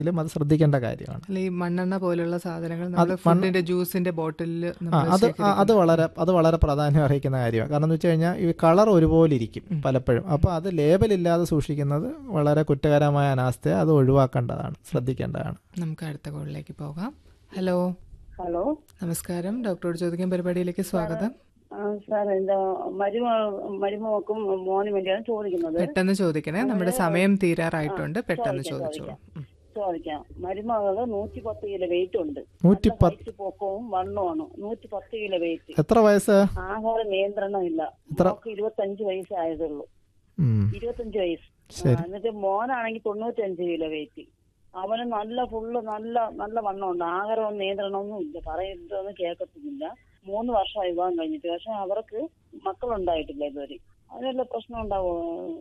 ും അത് ശ്രദ്ധിക്കേണ്ട കാര്യമാണ് അല്ല ഈ മണ്ണെണ്ണ പോലുള്ള സാധനങ്ങൾ നമ്മൾ മണ്ണ്- ഫുഡിന്റെ ജ്യൂസിന്റെ ബോട്ടിലിൽ ആ അത് ആ, അത് വളരെ അത് വളരെ പ്രാധാന്യം അർഹിക്കുന്ന കാര്യമാണ് കാരണം എന്ന് വെച്ച് കഴിഞ്ഞാൽ ഈ കളർ ഒരുപോലെ ഇരിക്കും പലപ്പോഴും അപ്പോൾ അത് ലേബലില്ലാതെ സൂക്ഷിക്കുന്നത് വളരെ കുറ്റകരമായ അനാസ്ഥയെ അത് ഒഴിവാക്കേണ്ടതാണ് ശ്രദ്ധിക്കേണ്ടതാണ് നമുക്ക് അടുത്ത കോളിലേക്ക് പോകാം ഹലോ ഹലോ നമസ്കാരം ഡോക്ടറോട് ചോദിക്കാൻ പരിപാടിയിലേക്ക് സ്വാഗതം ആ, സാർ എന്താ മരുമ മരുമക്കും മോനും വേണ്ടിയാണ് ചോദിക്കുന്നത് പെട്ടെന്ന് ചോദിക്കണേ നമ്മുടെ സമയം തീരാറായിട്ടുണ്ട് പെട്ടെന്ന് ചോദിക്കാം, ചോദിച്ചോളൂ ഉം. ചോദിക്കാം മരുമകള് നൂറ്റി പത്ത് കിലോ വെയിറ്റ് ഉണ്ട് നൂറ്റി നല്ല പത്ത് height പൊക്കവും വണ്ണമാണ് നൂറ്റി പത്ത് കിലോ വെയിറ്റ് എത്ര വയസ്സ് ആഹാര നിയന്ത്രണം ഇല്ല എത്ര? അവർക്ക് ഇരുപത്തഞ്ച് വയസ്സായതുള്ളൂ ഉം, ഇരുപത്തഞ്ച് വയസ്സ് ശരി. ആ, എന്നിട്ട് മോനാണെങ്കിൽ തൊണ്ണൂറ്റഞ്ച് കിലോ വെയിറ്റ് അവന് നല്ല ഫുള്ള് നല്ല നല്ല വണ്ണമുണ്ട് ആഹാരവും നിയന്ത്രണമൊന്നും ഇല്ല പറയുന്നതൊന്നും കേൾക്കത്തുമില്ല മൂന്ന് വർഷമായി വിവാഹം കഴിഞ്ഞിട്ട് പക്ഷെ അവർക്ക് മക്കളുണ്ടായിട്ടില്ല ഇതുവരെ അതിനുള്ള പ്രശ്നം ഉണ്ടാവോ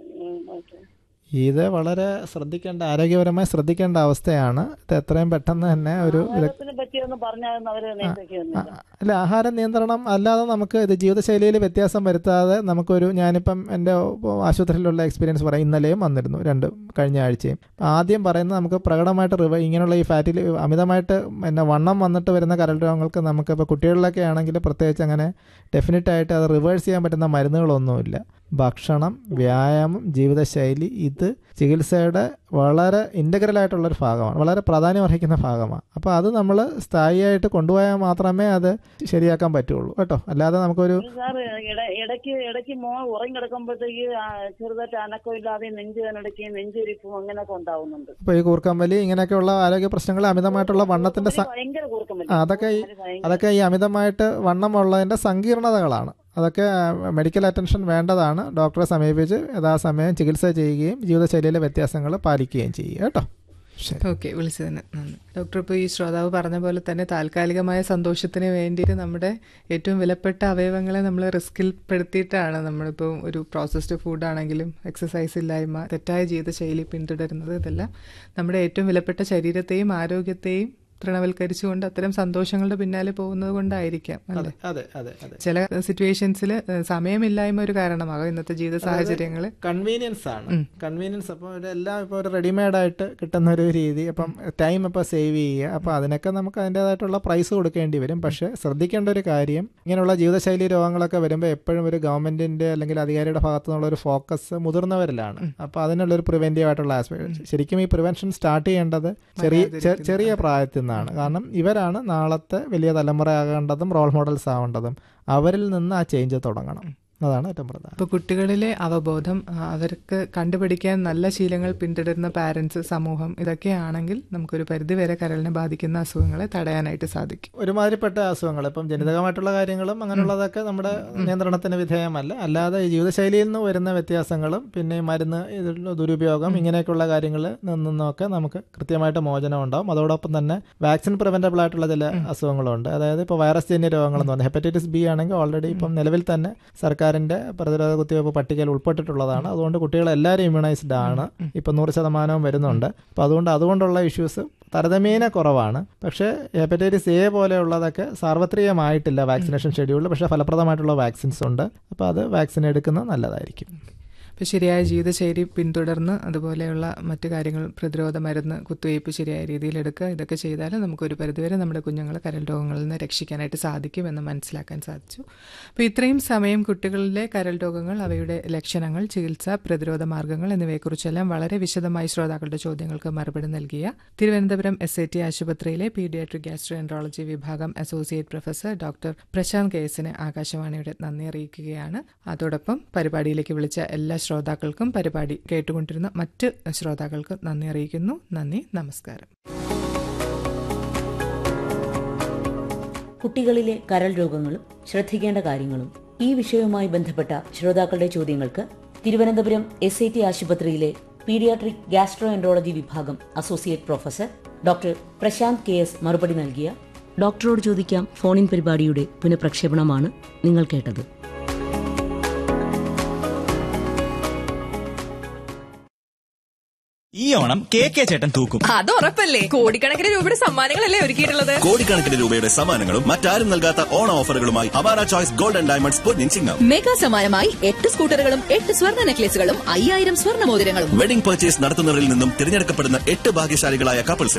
ഇത് വളരെ ശ്രദ്ധിക്കേണ്ട ആരോഗ്യപരമായി ശ്രദ്ധിക്കേണ്ട അവസ്ഥയാണ് ഇത് എത്രയും പെട്ടെന്ന് തന്നെ ഒരു ഇത് ആഹാരത്തിനെ പറ്റിയൊന്നും പറഞ്ഞാൽ അവര് നിയന്ത്രിക്കുന്നില്ല അല്ല ആഹാര നിയന്ത്രണം അല്ലാതെ നമുക്ക് ഇത് ജീവിതശൈലിയിൽ വ്യത്യാസം വരുത്താതെ നമുക്കൊരു ഞാനിപ്പം എൻ്റെ ആശുപത്രിയിലുള്ള എക്സ്പീരിയൻസ് പറയാം ഇന്നലെയും വന്നിരുന്നു രണ്ട് കഴിഞ്ഞ ആഴ്ചയും ആദ്യം പറയുന്നത് നമുക്ക് പ്രകടമായിട്ട് റിവ ഇങ്ങനെയുള്ള ഈ ഫാറ്റിൽ അമിതമായിട്ട് പിന്നെ വണ്ണം വന്നിട്ട് വരുന്ന കരൾ രോഗങ്ങൾക്ക് നമുക്ക് ഇപ്പോൾ കുട്ടികളിലൊക്കെ ആണെങ്കിൽ പ്രത്യേകിച്ച് അങ്ങനെ ഡെഫിനറ്റ് ആയിട്ട് അത് റിവേഴ്സ് ചെയ്യാൻ പറ്റുന്ന മരുന്നുകളൊന്നുമില്ല ഭക്ഷണം വ്യായാമം ജീവിതശൈലി ഇത് ചികിത്സയുടെ വളരെ ഇൻ്റഗ്രൽ ആയിട്ടുള്ളൊരു ഭാഗമാണ് വളരെ പ്രാധാന്യം അർഹിക്കുന്ന ഭാഗമാണ് അപ്പോൾ അത് നമ്മൾ സ്ഥായിയായിട്ട് കൊണ്ടുപോയാൽ മാത്രമേ അത് ശരിയാക്കാൻ പറ്റുള്ളൂ കേട്ടോ അല്ലാതെ നമുക്കൊരു സാർ ഇടയ്ക്ക് ഇടയ്ക്ക് മോൻ ഉറങ്ങി കിടക്കുമ്പോഴത്തേക്ക് ആ ചെറുതായിട്ട് അനക്കമില്ലാതെ നെഞ്ച് വേനടക്കുകയും നെഞ്ചൊരിപ്പും അങ്ങനെയൊക്കെ ഉണ്ടാവുന്നുണ്ട് ഇപ്പോൾ ഈ കൂർക്കമ്പലി ഇങ്ങനെയൊക്കെയുള്ള ആരോഗ്യ പ്രശ്നങ്ങൾ അമിതമായിട്ടുള്ള വണ്ണത്തിൻ്റെ സ- ഭയങ്കര ആ, കൂർക്കം അതൊക്കെ ഈ അതൊക്കെ ഈ അമിതമായിട്ട് വണ്ണമുള്ളതിൻ്റെ സങ്കീർണതകളാണ് അതൊക്കെ മെഡിക്കൽ അറ്റൻഷൻ വേണ്ടതാണ് ഡോക്ടറെ സമീപിച്ച് യഥാസമയം ചികിത്സ ചെയ്യുകയും ജീവിതശൈലിയിലെ വ്യത്യാസങ്ങൾ പാലിക്കുകയും ചെയ്യുക കേട്ടോ ശരി ഓക്കെ വിളിച്ചതിന് നന്ദി ഡോക്ടർ ഇപ്പോൾ ഈ ശ്രോതാവ് പറഞ്ഞ പോലെ തന്നെ താൽക്കാലികമായ സന്തോഷത്തിന് വേണ്ടിയിട്ട് നമ്മുടെ ഏറ്റവും വിലപ്പെട്ട അവയവങ്ങളെ നമ്മൾ റിസ്കിൽ പെടുത്തിയിട്ടാണ് നമ്മളിപ്പോൾ ഒരു പ്രോസസ്ഡ് ഫുഡ് ആണെങ്കിലും എക്സസൈസ് ഇല്ലായ്മ തെറ്റായ ജീവിതശൈലി പിന്തുടരുന്നത് ഇതെല്ലാം നമ്മുടെ ഏറ്റവും വിലപ്പെട്ട ശരീരത്തെയും ആരോഗ്യത്തെയും തൃണവൽക്കരിച്ചുകൊണ്ട് അത്തരം സന്തോഷങ്ങളുടെ പിന്നാലെ പോകുന്നത് കൊണ്ടായിരിക്കാം അല്ലേ അതെ അതെ അതെ ചില സിറ്റുവേഷൻസിൽ സമയമില്ലായ്മ ഒരു കാരണമാകാം ഇന്നത്തെ ജീവിത സാഹചര്യങ്ങൾ കൺവീനിയൻസ് ആണ് കൺവീനിയൻസ് അപ്പോൾ ഇതെല്ലാം ഇപ്പോൾ ഒരു റെഡിമെയ്ഡ് ആയിട്ട് കിട്ടുന്ന ഒരു രീതി അപ്പം ടൈം ഇപ്പോൾ സേവ് ചെയ്യുക അപ്പോൾ അതിനൊക്കെ നമുക്ക് അതിൻ്റെതായിട്ടുള്ള പ്രൈസ് കൊടുക്കേണ്ടി വരും പക്ഷേ ശ്രദ്ധിക്കേണ്ട ഒരു കാര്യം ഇങ്ങനെയുള്ള ജീവിതശൈലി രോഗങ്ങളൊക്കെ വരുമ്പോൾ എപ്പോഴും ഒരു ഗവൺമെന്റിന്റെ അല്ലെങ്കിൽ അധികാരിയുടെ ഭാഗത്തു നിന്നുള്ള ഒരു ഫോക്കസ് മുതിർന്നവരിലാണ് അപ്പോൾ അതിനുള്ള ഒരു പ്രിവെന്റീവ് ആയിട്ടുള്ള ആസ്പെക്ട് ശരിക്കും ഈ പ്രിവെൻഷൻ സ്റ്റാർട്ട് ചെയ്യേണ്ടത് ചെറിയ ചെ- ചെറിയ പ്രായത്തിൽ നിന്നാണ് കാരണം ഇവരാണ് നാളത്തെ വലിയ തലമുറയാകേണ്ടതും റോൾ മോഡൽസ് ആവേണ്ടതും അവരിൽ നിന്ന് ആ ചേഞ്ച് തുടങ്ങണം അതാണ് ഏറ്റവും പ്രധാനം ഇപ്പോൾ കുട്ടികളിലെ അവബോധം ആ, അവർക്ക് കണ്ടുപിടിക്കാൻ നല്ല ശീലങ്ങൾ പിന്തുടരുന്ന പാരൻസ് സമൂഹം ഇതൊക്കെയാണെങ്കിൽ നമുക്കൊരു പരിധിവരെ കരളിനെ ബാധിക്കുന്ന അസുഖങ്ങളെ തടയാനായിട്ട് സാധിക്കും ഒരുമാതിരിപ്പെട്ട അസുഖങ്ങൾ ഇപ്പം ജനിതകമായിട്ടുള്ള കാര്യങ്ങളും അങ്ങനെയുള്ളതൊക്കെ നമ്മുടെ നിയന്ത്രണത്തിന് വിധേയമല്ല അല്ലാതെ ഈ ജീവിതശൈലിയിൽ നിന്ന് വരുന്ന വ്യത്യാസങ്ങളും പിന്നെ ഈ മരുന്ന് ഇതിലുള്ള ദുരുപയോഗം ഇങ്ങനെയൊക്കെയുള്ള കാര്യങ്ങളിൽ നിന്നൊക്കെ നമുക്ക് കൃത്യമായിട്ട് മോചനം ഉണ്ടാവും അതോടൊപ്പം തന്നെ വാക്സിൻ പ്രിവെന്റബിൾ ആയിട്ടുള്ള ചില അസുഖങ്ങളുണ്ട് അതായത് ഇപ്പോൾ വൈറസ് ജന്യ രോഗങ്ങളെന്ന് പറഞ്ഞാൽ ഹെപ്പറ്റൈറ്റിസ് ബി ആണെങ്കിൽ ഓൾറെഡി ഇപ്പം നിലവിൽ തന്നെ സർക്കാരിന്റെ പ്രതിരോധ കുത്തിവയ്പ്പ് പട്ടികയിൽ ഉൾപ്പെട്ടിട്ടുള്ളതാണ് അതുകൊണ്ട് കുട്ടികളെല്ലാവരും ഇമ്മ്യൂണൈസ്ഡ് ആണ് ഇപ്പം നൂറ് ശതമാനവും വരുന്നുണ്ട് അപ്പോൾ അതുകൊണ്ട് അതുകൊണ്ടുള്ള ഇഷ്യൂസ് താരതമ്യേന കുറവാണ് പക്ഷേ ഹെപ്പറ്റൈറ്റിസ് എ പോലെയുള്ളതൊക്കെ സാർവത്രികമായിട്ടില്ല വാക്സിനേഷൻ ഷെഡ്യൂളിൽ പക്ഷേ ഫലപ്രദമായിട്ടുള്ള വാക്സിൻസ് ഉണ്ട് അപ്പോൾ അത് വാക്സിൻ എടുക്കുന്നത് നല്ലതായിരിക്കും അപ്പോൾ ശരിയായ ജീവിതശൈലി പിന്തുടർന്ന് അതുപോലെയുള്ള മറ്റു കാര്യങ്ങൾ പ്രതിരോധ മരുന്ന് കുത്തിവയ്പ്പ് ശരിയായ രീതിയിൽ എടുക്കുക ഇതൊക്കെ ചെയ്താൽ നമുക്കൊരു പരിധിവരെ നമ്മുടെ കുഞ്ഞുങ്ങളെ കരൾ രോഗങ്ങളിൽ നിന്ന് രക്ഷിക്കാനായിട്ട് സാധിക്കുമെന്ന് മനസ്സിലാക്കാൻ സാധിച്ചു അപ്പോൾ ഇത്രയും സമയം കുട്ടികളിലെ കരൾ രോഗങ്ങൾ അവയുടെ ലക്ഷണങ്ങൾ ചികിത്സ പ്രതിരോധ മാർഗങ്ങൾ എന്നിവയെക്കുറിച്ചെല്ലാം വളരെ വിശദമായി ശ്രോതാക്കളുടെ ചോദ്യങ്ങൾക്ക് മറുപടി നൽകിയ തിരുവനന്തപുരം എസ് ഐ ടി ആശുപത്രിയിലെ പീഡിയാട്രിക് ഗ്യാസ്ട്രോഎൻട്രോളജി വിഭാഗം associate professor doctor Prashanth K എസിന് ആകാശവാണിയുടെ നന്ദി അറിയിക്കുകയാണ് അതോടൊപ്പം പരിപാടിയിലേക്ക് വിളിച്ച എല്ലാ ശ്രോതാക്കൾക്കും പരിപാടി കേട്ടുകൊണ്ടിരുന്ന മറ്റ് ശ്രോതാക്കൾക്കും നന്ദി അറിയിക്കുന്നു നന്ദി നമസ്കാരം കുട്ടികളിലെ കരൾ രോഗങ്ങളും ശ്രദ്ധിക്കേണ്ട കാര്യങ്ങളും ഈ വിഷയവുമായി ബന്ധപ്പെട്ട ശ്രോതാക്കളുടെ ചോദ്യങ്ങൾക്ക് തിരുവനന്തപുരം എസ് ഐ ടി ആശുപത്രിയിലെ പീഡിയാട്രിക് ഗ്യാസ്ട്രോ എൻട്രോളജി വിഭാഗം associate professor doctor Prashanth K S മറുപടി നൽകിയ ഡോക്ടറോട് ചോദിക്കാം ഫോണിൻ പരിപാടിയുടെ പുനഃപ്രക്ഷേപണമാണ് നിങ്ങൾ കേട്ടത് ഈ ഓണം കെ കെ ചേട്ടൻ തൂക്കും അത് ഉറപ്പല്ലേ കോടിക്കണക്കിന് രൂപയുടെ സമ്മാനങ്ങളല്ലേ ഒരുക്കിയിട്ടുള്ളത് കോടിക്കണക്കിന് രൂപയുടെ സമ്മാനങ്ങളും മറ്റാരും നൽകാത്ത ഓണ ഓഫറുകളുമായി അവാര ചോയ്സ് ഗോൾഡ് ആൻഡ് ഡയമണ്ട്സ് പൊന്നിൻ ചിങ്ങം മെഗാ സമ്മാനമായി എട്ട് സ്കൂട്ടറുകളും എട്ട് സ്വർണ്ണ നെക്ലേസുകളും അയ്യായിരം സ്വർണ്ണ മോതിരങ്ങളും വെഡിംഗ് പർച്ചേസ് നടത്തുന്നവരിൽ നിന്നും തിരഞ്ഞെടുക്കപ്പെടുന്ന എട്ട് ഭാഗ്യശാലികളായ കപ്പിൾസ്